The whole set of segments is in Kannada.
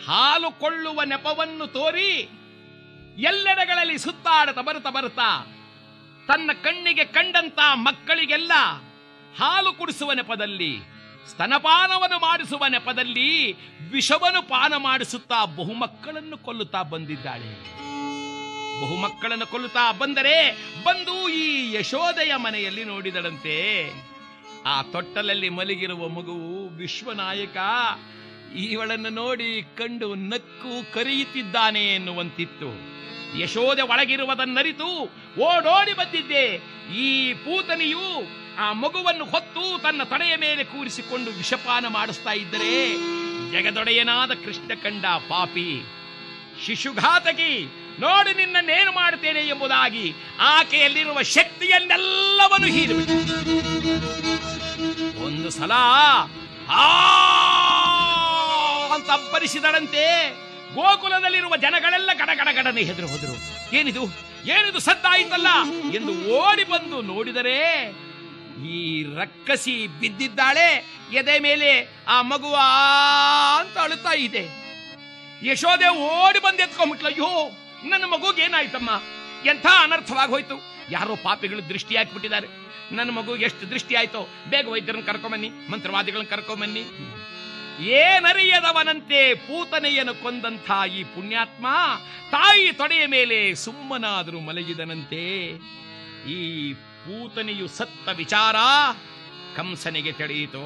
ಹಾಲು ಕೊಳ್ಳುವ ನೆಪವನ್ನು ತೋರಿ ಎಲ್ಲೆಡೆಗಳಲ್ಲಿ ಸುತ್ತಾಡತ ಬರುತ್ತಾ ಬರುತ್ತಾ ತನ್ನ ಕಣ್ಣಿಗೆ ಕಂಡಂತ ಮಕ್ಕಳಿಗೆಲ್ಲ ಹಾಲು ಕುಡಿಸುವ ನೆಪದಲ್ಲಿ ಸ್ತನಪಾನವನ್ನು ಮಾಡಿಸುವ ನೆಪದಲ್ಲಿ ವಿಷವನ್ನು ಪಾನ ಮಾಡಿಸುತ್ತಾ ಬಹುಮಕ್ಕಳನ್ನು ಕೊಲ್ಲುತ್ತಾ ಬಂದಿದ್ದಾಳೆ ಬಹುಮಕ್ಕಳನ್ನು ಕೊಲ್ಲುತ್ತಾ ಬಂದರೆ ಬಂದು ಈ ಯಶೋದೆಯ ಮನೆಯಲ್ಲಿ ನೋಡಿದಳಂತೆ ಆ ತೊಟ್ಟಲಲ್ಲಿ ಮಲಗಿರುವ ಮಗುವು ವಿಶ್ವನಾಯಕ ಇವಳನ್ನು ನೋಡಿ ಕಂಡು ನಕ್ಕು ಕರೆಯುತ್ತಿದ್ದಾನೆ ಎನ್ನುವಂತಿತ್ತು ಯಶೋದೆ ಒಳಗಿರುವುದನ್ನರಿತು ಓಡೋಡಿ ಬಂದಿದ್ದೆ ಈ ಪೂತನಿಯು ಆ ಮಗುವನ್ನು ಹೊತ್ತು ತನ್ನ ತಡೆಯ ಮೇಲೆ ಕೂರಿಸಿಕೊಂಡು ವಿಷಪಾನ ಮಾಡಿಸ್ತಾ ಇದ್ದರೆ ಜಗದೊಡೆಯನಾದ ಕೃಷ್ಣ ಕಂಡ ಪಾಪಿ ಶಿಶುಘಾತಕಿ ನೋಡಿ ನಿನ್ನನ್ನೇನು ಮಾಡುತ್ತೇನೆ ಎಂಬುದಾಗಿ ಆಕೆಯಲ್ಲಿರುವ ಶಕ್ತಿಯನ್ನೆಲ್ಲವನ್ನು ಹೀರಿಬಿಟ್ಟ ಒಂದು ಸಲ ಆ ಅಂತ ಅಬ್ಬರಿಸಿದಳಂತೆ ಗೋಕುಲದಲ್ಲಿರುವ ಜನಗಳೆಲ್ಲ ಗಡಗಡಗಡನೆ ಹೆದರು ಹೋದರು ಏನಿದು ಏನಿದು ಸದ್ದಾಯಿತಲ್ಲ ಎಂದು ಓಡಿ ಬಂದು ನೋಡಿದರೆ ಈ ರಕ್ಕಸಿ ಬಿದ್ದಿದ್ದಾಳೆ ಎದೆ ಮೇಲೆ ಆ ಮಗುವ ಅಂತ ಅಳುತ್ತಾ ಇದೆ ಯಶೋದೆ ಓಡಿ ಬಂದು ಎತ್ಕೊಂಡ್ಬಿಟ್ಲು ಅಯ್ಯೋ ನನ್ನ ಮಗುಗೆ ಏನಾಯ್ತಮ್ಮ ಎಂಥ ಅನರ್ಥವಾಗಿ ಹೋಯ್ತು ಯಾರೋ ಪಾಪಿಗಳು ದೃಷ್ಟಿ ಹಾಕ್ಬಿಟ್ಟಿದ್ದಾರೆ ನನ್ನ ಮಗುಗೆ ಎಷ್ಟು ದೃಷ್ಟಿ ಆಯ್ತೋ ಬೇಗ ವೈದ್ಯರನ್ನ ಕರ್ಕೊಂಬನ್ನಿ ಮಂತ್ರವಾದಿಗಳನ್ನ ಕರ್ಕೊಂಬನ್ನಿ ಏನರಿಯದವನಂತೆ ಪೂತನೆಯನ್ನು ಕೊಂದಂಥ ಈ ಪುಣ್ಯಾತ್ಮ ತಾಯಿ ತೊಡೆಯ ಮೇಲೆ ಸುಮ್ಮನಾದರೂ ಮಲಗಿದನಂತೆ ಈ ಪೂತನೆಯು ಸತ್ತ ವಿಚಾರ ಕಂಸನಿಗೆ ತಿಳಿಯಿತೋ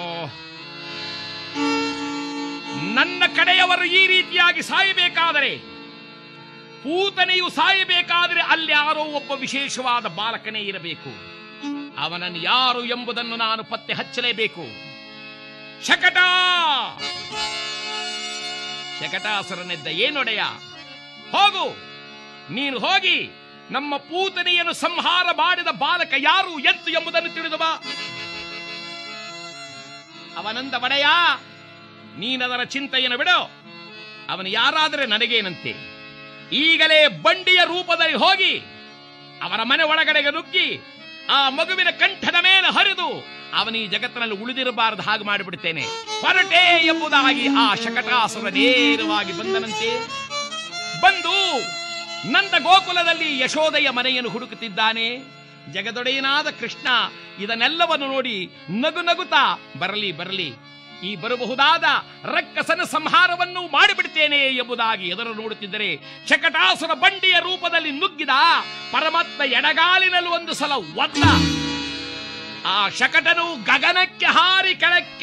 ನನ್ನ ಕಡೆಯವರು ಈ ರೀತಿಯಾಗಿ ಸಾಯಬೇಕಾದರೆ ಪೂತನೆಯು ಸಾಯಬೇಕಾದರೆ ಅಲ್ಲಿ ಯಾರೋ ಒಬ್ಬ ವಿಶೇಷವಾದ ಬಾಲಕನೇ ಇರಬೇಕು ಅವನನ್ನು ಯಾರು ಎಂಬುದನ್ನು ನಾನು ಪತ್ತೆ ಹಚ್ಚಲೇಬೇಕು ಶಕಟ ಶಕಟಾಸುರನೆದ್ದ ಏನೊಡೆಯ ಹೋಗು ನೀನು ಹೋಗಿ ನಮ್ಮ ಪೂತನೆಯನ್ನು ಸಂಹಾರ ಮಾಡಿದ ಬಾಲಕ ಯಾರು ಎತ್ತು ಎಂಬುದನ್ನು ತಿಳಿದು ಬಾ ಅವನಂದ ಒಡೆಯ ನೀನದರ ಚಿಂತೆಯನ್ನು ಬಿಡು ಅವನು ಯಾರಾದರೆ ನನಗೇನಂತೆ ಈಗಲೇ ಬಂಡಿಯ ರೂಪದಲ್ಲಿ ಹೋಗಿ ಅವರ ಮನೆ ಒಳಗಡೆಗೆ ನುಗ್ಗಿ ಆ ಮಗುವಿನ ಕಂಠದ ಮೇಲೆ ಹರಿದು ಅವನ ಈ ಜಗತ್ತಿನಲ್ಲಿ ಉಳಿದಿರಬಾರದು ಹಾಗೆ ಮಾಡಿಬಿಡ್ತೇನೆ ಹೊರಟೆ ಎಂಬುದಾಗಿ ಆ ಶಕಟಾಸುರ ನೇರವಾಗಿ ಬಂದನಂತೆ ಬಂದು ನಂದ ಗೋಕುಲದಲ್ಲಿ ಯಶೋದೆಯ ಮನೆಯನ್ನು ಹುಡುಕುತ್ತಿದ್ದಾನೆ ಜಗದೊಡೆಯನಾದ ಕೃಷ್ಣ ಇದನ್ನೆಲ್ಲವನ್ನು ನೋಡಿ ನಗು ನಗುತ್ತಾ ಬರಲಿ ಬರಲಿ ಈ ಬರಬಹುದಾದ ರಕ್ಕಸನ ಸಂಹಾರವನ್ನು ಮಾಡಿಬಿಡ್ತೇನೆ ಎಂಬುದಾಗಿ ಎದುರು ನೋಡುತ್ತಿದ್ದರೆ ಶಕಟಾಸುರ ಬಂಡಿಯ ರೂಪದಲ್ಲಿ ನುಗ್ಗಿದ ಪರಮಾತ್ಮ ಎಡಗಾಲಿನಲ್ಲಿ ಒಂದು ಸಲ ಒದ್ದ ಆ ಶಕಟನು ಗಗನಕ್ಕೆ ಹಾರಿ ಕೆಳಕ್ಕೆ